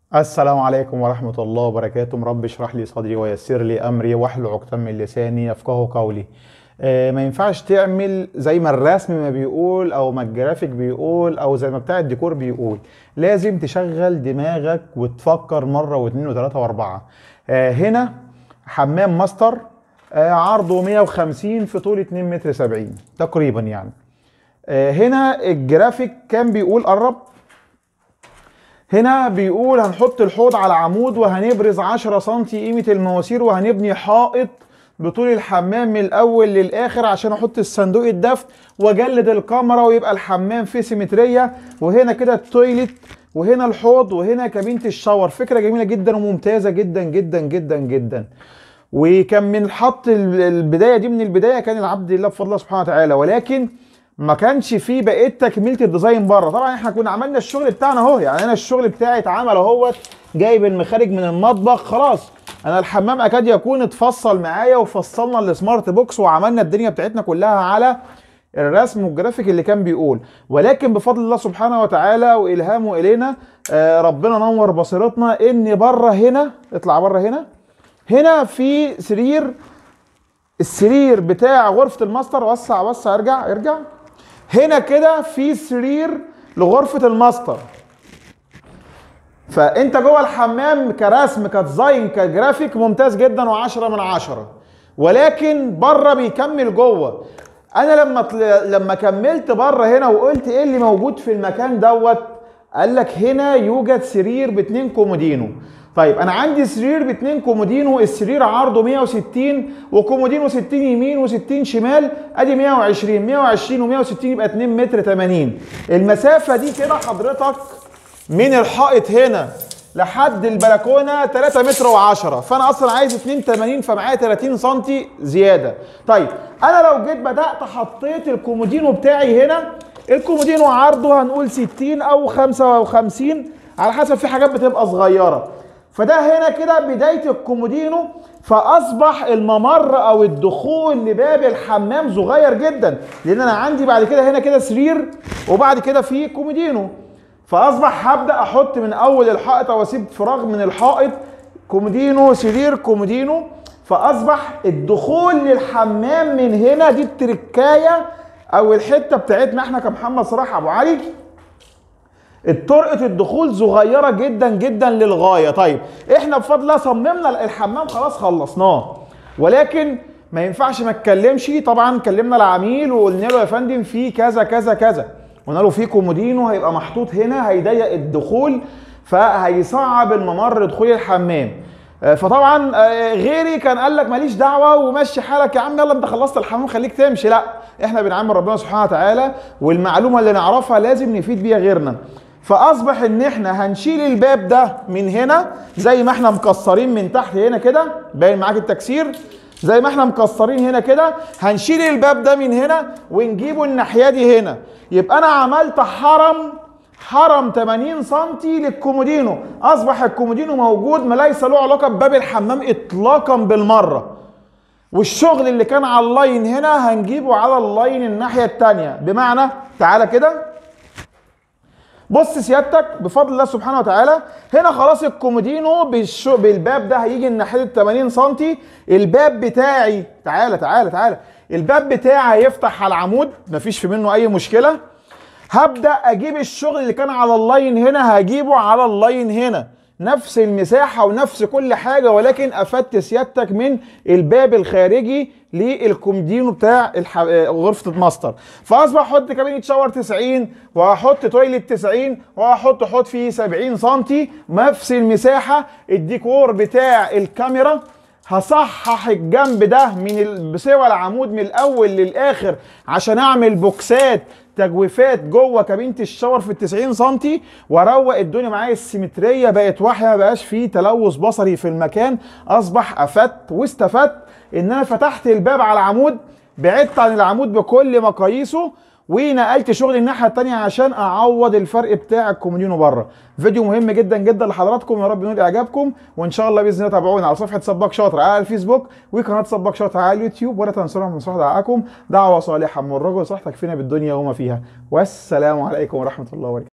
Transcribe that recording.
السلام عليكم ورحمة الله وبركاته رب اشرح لي صدري ويسر لي أمري واحلل عقدة من لساني يفقه قولي آه، ما ينفعش تعمل زي ما الرسم ما بيقول او ما الجرافيك بيقول او زي ما بتاع الديكور بيقول لازم تشغل دماغك وتفكر مرة واثنين وثلاثة واربعة آه، هنا حمام ماستر آه، عرضه 150 في طول 2 متر 70 تقريبا يعني آه، هنا الجرافيك كان بيقول قرب هنا بيقول هنحط الحوض على عمود وهنبرز 10 سم قيمة المواسير وهنبني حائط بطول الحمام من الاول للاخر عشان احط الصندوق الدفء واجلد الكاميرا ويبقى الحمام فيه سيمتريه وهنا كده التويلت وهنا الحوض وهنا كابينه الشاور فكره جميله جدا وممتازه جدا جدا جدا جدا وكان من حط ال- البدايه دي من البدايه كان العبد لله بفضل الله سبحانه وتعالى ولكن ما كانش فيه بقيه تكميله الديزاين بره طبعا احنا كنا عملنا الشغل بتاعنا اهو يعني انا الشغل بتاعي اتعمل اهوت جايب المخارج من المطبخ خلاص انا الحمام اكاد يكون اتفصل معايا وفصلنا السمارت بوكس وعملنا الدنيا بتاعتنا كلها على الرسم والجرافيك اللي كان بيقول ولكن بفضل الله سبحانه وتعالى والهامه الينا آه، ربنا نور بصيرتنا ان بره هنا اطلع بره هنا هنا في سرير السرير بتاع غرفة الماستر وسع وسع ارجع ارجع هنا كده في سرير لغرفة الماستر فانت جوه الحمام كرسم كديزاين كجرافيك ممتاز جدا و10 من عشرة ولكن بره بيكمل جوه انا لما طل... لما كملت بره هنا وقلت ايه اللي موجود في المكان دوت قال لك هنا يوجد سرير باتنين كومودينو طيب انا عندي سرير باتنين كومودينو السرير عرضه 160 وكومودينو 60 يمين و60 شمال ادي 120 120 و160 يبقى 2 متر 80 المسافه دي كده حضرتك من الحائط هنا لحد البلكونه 3 متر و10 فانا اصلا عايز 82 فمعايا 30 سم زياده طيب انا لو جيت بدات حطيت الكومودينو بتاعي هنا الكومودينو عرضه هنقول 60 او 55 على حسب في حاجات بتبقى صغيره فده هنا كده بدايه الكومودينو فاصبح الممر او الدخول لباب الحمام صغير جدا لان انا عندي بعد كده هنا كده سرير وبعد كده في كومودينو فاصبح هبدا احط من اول الحائط او اسيب فراغ من الحائط كومودينو سرير كومودينو فاصبح الدخول للحمام من هنا دي التركايه او الحته بتاعتنا احنا كمحمد صلاح ابو علي طرقه الدخول صغيره جدا جدا للغايه طيب احنا بفضل الله صممنا الحمام خلاص خلصناه ولكن ما ينفعش ما اتكلمش طبعا كلمنا العميل وقلنا له يا فندم في كذا كذا كذا قلنا له في كومودينو هيبقى محطوط هنا هيضيق الدخول فهيصعب الممر دخول الحمام آه، فطبعا آه، غيري كان قال لك ماليش دعوه ومشي حالك يا عم يلا انت خلصت الحمام خليك تمشي لا احنا بنعامل ربنا سبحانه وتعالى والمعلومه اللي نعرفها لازم نفيد بيها غيرنا فاصبح ان احنا هنشيل الباب ده من هنا زي ما احنا مكسرين من تحت هنا كده باين معاك التكسير زي ما احنا مكسرين هنا كده هنشيل الباب ده من هنا ونجيبه الناحيه دي هنا يبقى انا عملت حرم حرم 80 سم للكومودينو اصبح الكومودينو موجود ما ليس له علاقه بباب الحمام اطلاقا بالمره والشغل اللي كان على اللاين هنا هنجيبه على اللاين الناحيه الثانيه بمعنى تعالى كده بص سيادتك بفضل الله سبحانه وتعالى هنا خلاص الكومودينو بالشو بالباب ده هيجي الناحيه 80 سم الباب بتاعي تعالى تعالى تعالى الباب بتاعي هيفتح على العمود مفيش في منه اي مشكله هبدا اجيب الشغل اللي كان على اللاين هنا هجيبه على اللاين هنا نفس المساحة ونفس كل حاجة ولكن أفدت سيادتك من الباب الخارجي للكومدينو بتاع الح... آه، غرفة الماستر فأصبح أحط كابينة شاور 90 وهحط تويلت 90 وهحط حوض فيه 70 سنتي نفس المساحة الديكور بتاع الكاميرا هصحح الجنب ده من ال- بسوى العمود من الاول للاخر عشان اعمل بوكسات تجويفات جوه كابينه الشاور في ال 90 سم واروق الدنيا معايا السيمتريه بقت واحده ما بقاش فيه تلوث بصري في المكان اصبح افدت واستفدت ان انا فتحت الباب على العمود بعدت عن العمود بكل مقاييسه ونقلت شغل الناحيه التانية عشان اعوض الفرق بتاع الكومودينو بره فيديو مهم جدا جدا لحضراتكم يا رب ينول اعجابكم وان شاء الله باذن الله تابعونا على صفحه سباك شاطر على الفيسبوك وقناه سباك شاطر على اليوتيوب ولا تنسونا من صحة دعاءكم دعوه صالحه من الرجل صحتك فينا بالدنيا وما فيها والسلام عليكم ورحمه الله وبركاته